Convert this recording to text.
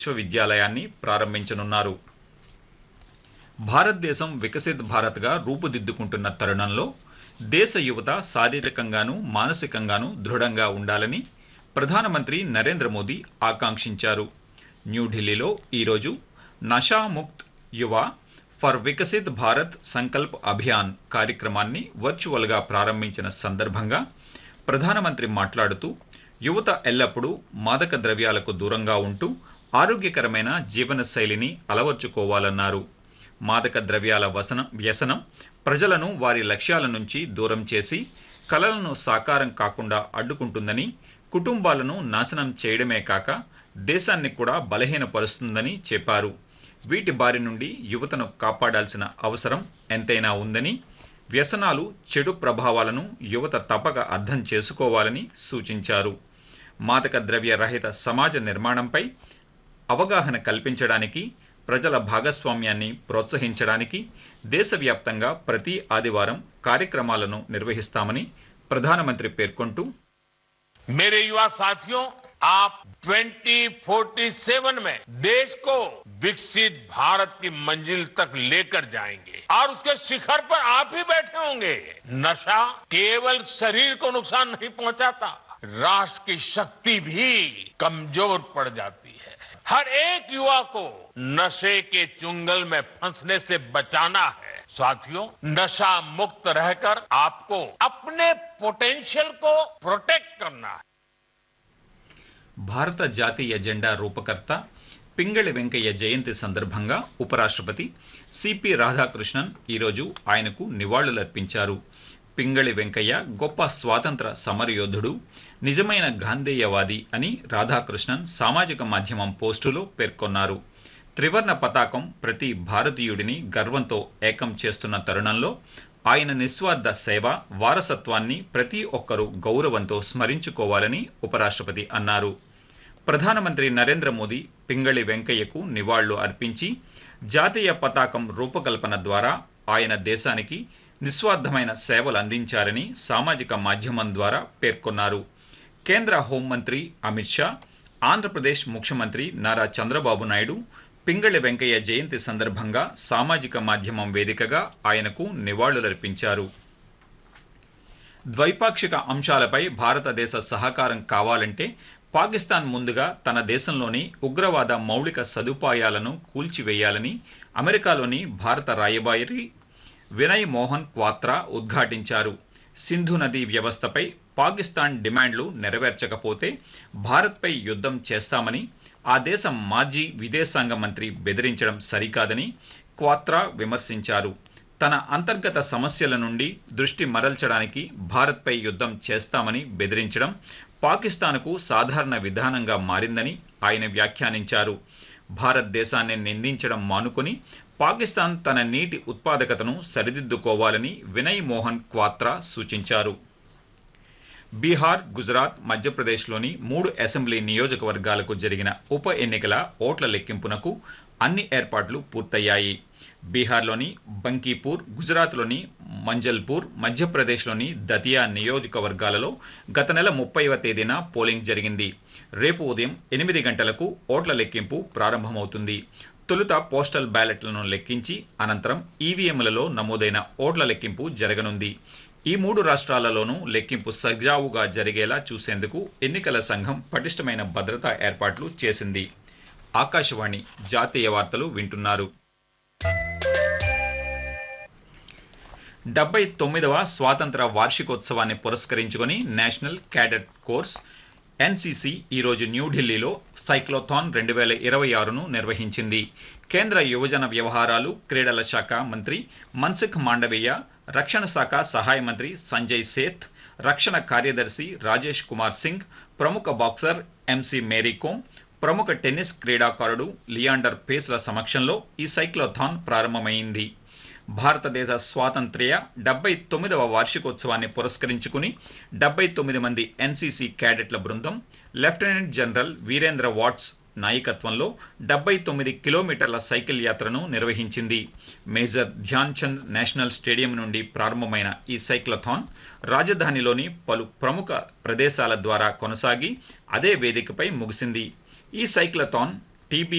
విశ్వవిద్యాలయాన్ని ప్రారంభించనున్నారు భారతదేశం వికసిత్ భారత్గా రూపుదిద్దుకుంటున్న తరుణంలో దేశ యువత శారీరకంగానూ మానసికంగానూ దృఢంగా ఉండాలని ప్రధానమంత్రి నరేంద్ర మోదీ ఆకాంక్షించారు న్యూఢిల్లీలో ఈరోజు నషాముక్త్ యువ ఫర్ వికసిత్ భారత్ సంకల్ప్ అభియాన్ కార్యక్రమాన్ని వర్చువల్గా ప్రారంభించిన సందర్భంగా ప్రధానమంత్రి మాట్లాడుతూ యువత ఎల్లప్పుడూ మాదక ద్రవ్యాలకు దూరంగా ఉంటూ ఆరోగ్యకరమైన జీవనశైలిని అలవర్చుకోవాలన్నారు మాదక ద్రవ్యాల వసనం వ్యసనం ప్రజలను వారి లక్ష్యాల నుంచి దూరం చేసి కలలను సాకారం కాకుండా అడ్డుకుంటుందని కుటుంబాలను నాశనం చేయడమే కాక దేశాన్ని కూడా బలహీనపరుస్తుందని చెప్పారు వీటి బారి నుండి యువతను కాపాడాల్సిన అవసరం ఎంతైనా ఉందని వ్యసనాలు చెడు ప్రభావాలను యువత తప్పక అర్థం చేసుకోవాలని సూచించారు మాదక ద్రవ్య రహిత సమాజ నిర్మాణంపై అవగాహన కల్పించడానికి ప్రజల భాగస్వామ్యాన్ని ప్రోత్సహించడానికి దేశవ్యాప్తంగా ప్రతి ఆదివారం కార్యక్రమాలను నిర్వహిస్తామని ప్రధానమంత్రి పేర్కొంటూ मेरे युवा साथियों आप 2047 में देश को विकसित भारत की मंजिल तक लेकर जाएंगे और उसके शिखर पर आप ही बैठे होंगे नशा केवल शरीर को नुकसान नहीं पहुंचाता राष्ट्र की शक्ति भी कमजोर पड़ जाती है हर एक युवा को नशे के चुंगल में फंसने से बचाना है साथियों नशा मुक्त रहकर आपको अपने पोटेंशियल को प्रोटेक्ट करना है భారత జాతీయ జెండా రూపకర్త పింగళి వెంకయ్య జయంతి సందర్భంగా ఉపరాష్ట్రపతి సిపి రాధాకృష్ణన్ ఈరోజు ఆయనకు నివాళులర్పించారు పింగళి వెంకయ్య గొప్ప స్వాతంత్ర సమరయోధుడు నిజమైన గాంధేయవాది అని రాధాకృష్ణన్ సామాజిక మాధ్యమం పోస్టులో పేర్కొన్నారు త్రివర్ణ పతాకం ప్రతి భారతీయుడిని గర్వంతో ఏకం చేస్తున్న తరుణంలో ఆయన నిస్వార్థ సేవ వారసత్వాన్ని ప్రతి ఒక్కరూ గౌరవంతో స్మరించుకోవాలని ఉపరాష్ట్రపతి అన్నారు ప్రధానమంత్రి నరేంద్ర మోదీ పింగళి వెంకయ్యకు నివాళులు అర్పించి జాతీయ పతాకం రూపకల్పన ద్వారా ఆయన దేశానికి నిస్వార్థమైన సేవలు అందించారని సామాజిక మాధ్యమం ద్వారా పేర్కొన్నారు కేంద్ర హోంమంత్రి అమిత్ షా ఆంధ్రప్రదేశ్ ముఖ్యమంత్రి నారా చంద్రబాబు నాయుడు పింగళి వెంకయ్య జయంతి సందర్భంగా సామాజిక మాధ్యమం వేదికగా ఆయనకు నివాళులర్పించారు ద్వైపాక్షిక అంశాలపై భారతదేశ సహకారం కావాలంటే పాకిస్తాన్ ముందుగా తన దేశంలోని ఉగ్రవాద మౌలిక సదుపాయాలను కూల్చివేయాలని అమెరికాలోని భారత రాయబారి వినయ్ మోహన్ క్వాత్రా ఉద్ఘాటించారు సింధు నదీ వ్యవస్థపై పాకిస్తాన్ డిమాండ్లు నెరవేర్చకపోతే భారత్పై యుద్ధం చేస్తామని ఆ దేశం మాజీ విదేశాంగ మంత్రి బెదిరించడం సరికాదని క్వాత్రా విమర్శించారు తన అంతర్గత సమస్యల నుండి దృష్టి మరల్చడానికి భారత్పై యుద్ధం చేస్తామని బెదిరించడం పాకిస్తాన్కు సాధారణ విధానంగా మారిందని ఆయన వ్యాఖ్యానించారు భారతదేశాన్ని నిందించడం మానుకొని పాకిస్తాన్ తన నీటి ఉత్పాదకతను సరిదిద్దుకోవాలని వినయ్ మోహన్ క్వాత్రా సూచించారు బీహార్ గుజరాత్ మధ్యప్రదేశ్లోని మూడు అసెంబ్లీ నియోజకవర్గాలకు జరిగిన ఉప ఎన్నికల ఓట్ల లెక్కింపునకు అన్ని ఏర్పాట్లు పూర్తయ్యాయి బీహార్లోని బంకీపూర్ గుజరాత్లోని మంజల్పూర్ మధ్యప్రదేశ్లోని దతియా నియోజకవర్గాలలో గత నెల ముప్పైవ తేదీన పోలింగ్ జరిగింది రేపు ఉదయం ఎనిమిది గంటలకు ఓట్ల లెక్కింపు ప్రారంభమవుతుంది తొలుత పోస్టల్ బ్యాలెట్లను లెక్కించి అనంతరం ఈవీఎంలలో నమోదైన ఓట్ల లెక్కింపు జరగనుంది ఈ మూడు రాష్ట్రాలలోనూ లెక్కింపు సజావుగా జరిగేలా చూసేందుకు ఎన్నికల సంఘం పటిష్టమైన భద్రతా ఏర్పాట్లు చేసింది ఆకాశవాణి జాతీయ వార్తలు వింటున్నారు డెబ్బై తొమ్మిదవ స్వాతంత్ర వార్షికోత్సవాన్ని పురస్కరించుకొని నేషనల్ క్యాడెట్ కోర్స్ ఎన్సీసీ ఈరోజు న్యూఢిల్లీలో సైక్లోథాన్ రెండు వేల ఇరవై ఆరును నిర్వహించింది కేంద్ర యువజన వ్యవహారాలు క్రీడల శాఖ మంత్రి మన్సుఖ్ మాండవీయ రక్షణ శాఖ సహాయ మంత్రి సంజయ్ సేత్ రక్షణ కార్యదర్శి రాజేష్ కుమార్ సింగ్ ప్రముఖ బాక్సర్ ఎంసీ మేరీకోమ్ ప్రముఖ టెన్నిస్ క్రీడాకారుడు లియాండర్ పేస్ల సమక్షంలో ఈ సైక్లోథాన్ ప్రారంభమైంది భారతదేశ స్వాతంత్ర్య డెబ్బై తొమ్మిదవ వార్షికోత్సవాన్ని పురస్కరించుకుని డెబ్బై తొమ్మిది మంది ఎన్సీసీ క్యాడెట్ల బృందం లెఫ్టినెంట్ జనరల్ వీరేంద్ర వాట్స్ నాయకత్వంలో డెబ్బై తొమ్మిది కిలోమీటర్ల సైకిల్ యాత్రను నిర్వహించింది major Dhyan Chand national stadium నుండి ప్రారంభమైన ఈ సైక్లథాన్ రాజధానిలోని పలు ప్రముఖ ప్రదేశాల ద్వారా కొనసాగి అదే వేదికపై ముగిసింది ఈ సైక్లథాన్ టీబీ